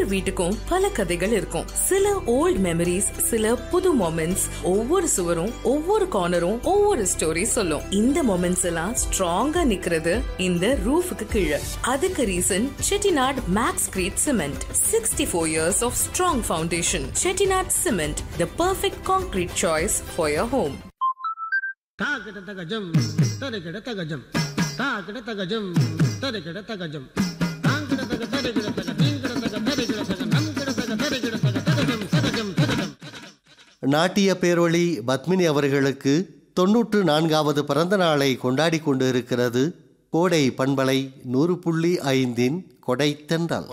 வீட்டுக்கும் பல கதைகள் இருக்கும் சில ஓல்ட் மெமரிஸ் சில புது மொமெண்ட்ஸ் ஒவ்வொரு சுவரும் ஒவ்வொரு கார்னரும் ஒவ்வொரு ஸ்டோரி சொல்லும் இந்த மொமெண்ட்ஸ் எல்லாம் ஸ்ட்ராங்கா நிக்கிறது இந்த ரூஃபுக்கு கீழே அதுக்கு reason Chettinad Maxcrete cement sixty four years of strong foundation Chettinad cement the perfect concrete choice for your home తాకిట గజం తరికిడ తగజం తాకిట తగజం తరికిడ తగజం తాంకిడ తగ తరికిడ తగ నీంకిడ తగ తరికిడ తగ నంకిడ తగ తరికిడ తగ తగజం తగజం తగజం நாட்டிய பேரொளி பத்மினி அவர்களுக்கு தொன்னூற்று நான்காவது பிறந்த நாளை கொண்டாடி கொண்டு இருக்கிறது கோடை பண்பலை நூறு புள்ளி ஐந்தின் கொடை தென்றல்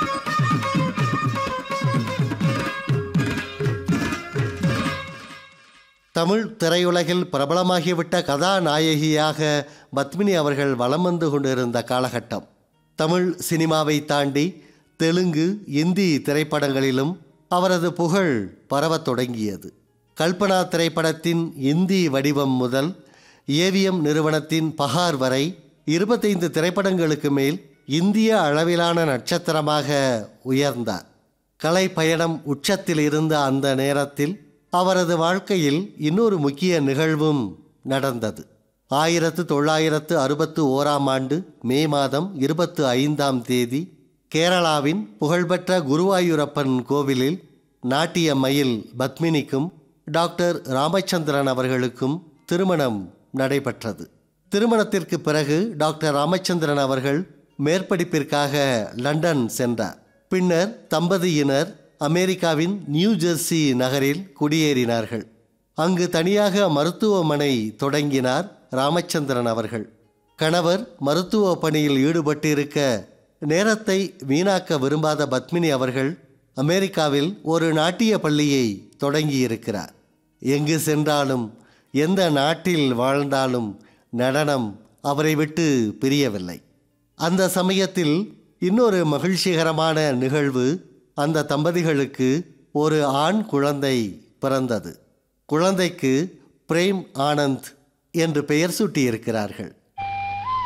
தமிழ் திரையுலகில் பிரபலமாகிவிட்ட கதாநாயகியாக பத்மினி அவர்கள் வலம் வந்து கொண்டிருந்த காலகட்டம் தமிழ் சினிமாவை தாண்டி தெலுங்கு இந்தி திரைப்படங்களிலும் அவரது புகழ் பரவத் தொடங்கியது கல்பனா திரைப்படத்தின் இந்தி வடிவம் முதல் ஏவிஎம் நிறுவனத்தின் பகார் வரை இருபத்தைந்து திரைப்படங்களுக்கு மேல் இந்திய அளவிலான நட்சத்திரமாக உயர்ந்தார் கலை பயணம் உச்சத்தில் இருந்த அந்த நேரத்தில் அவரது வாழ்க்கையில் இன்னொரு முக்கிய நிகழ்வும் நடந்தது ஆயிரத்து தொள்ளாயிரத்து அறுபத்து ஓராம் ஆண்டு மே மாதம் இருபத்து ஐந்தாம் தேதி கேரளாவின் புகழ்பெற்ற குருவாயூரப்பன் கோவிலில் நாட்டிய மயில் பத்மினிக்கும் டாக்டர் ராமச்சந்திரன் அவர்களுக்கும் திருமணம் நடைபெற்றது திருமணத்திற்கு பிறகு டாக்டர் ராமச்சந்திரன் அவர்கள் மேற்படிப்பிற்காக லண்டன் சென்றார் பின்னர் தம்பதியினர் அமெரிக்காவின் நியூ ஜெர்சி நகரில் குடியேறினார்கள் அங்கு தனியாக மருத்துவமனை தொடங்கினார் ராமச்சந்திரன் அவர்கள் கணவர் மருத்துவ பணியில் ஈடுபட்டிருக்க நேரத்தை வீணாக்க விரும்பாத பத்மினி அவர்கள் அமெரிக்காவில் ஒரு நாட்டிய பள்ளியை தொடங்கியிருக்கிறார் எங்கு சென்றாலும் எந்த நாட்டில் வாழ்ந்தாலும் நடனம் அவரை விட்டு பிரியவில்லை அந்த சமயத்தில் இன்னொரு மகிழ்ச்சிகரமான நிகழ்வு அந்த தம்பதிகளுக்கு ஒரு ஆண் குழந்தை பிறந்தது குழந்தைக்கு பிரேம் ஆனந்த் என்று பெயர் சூட்டியிருக்கிறார்கள்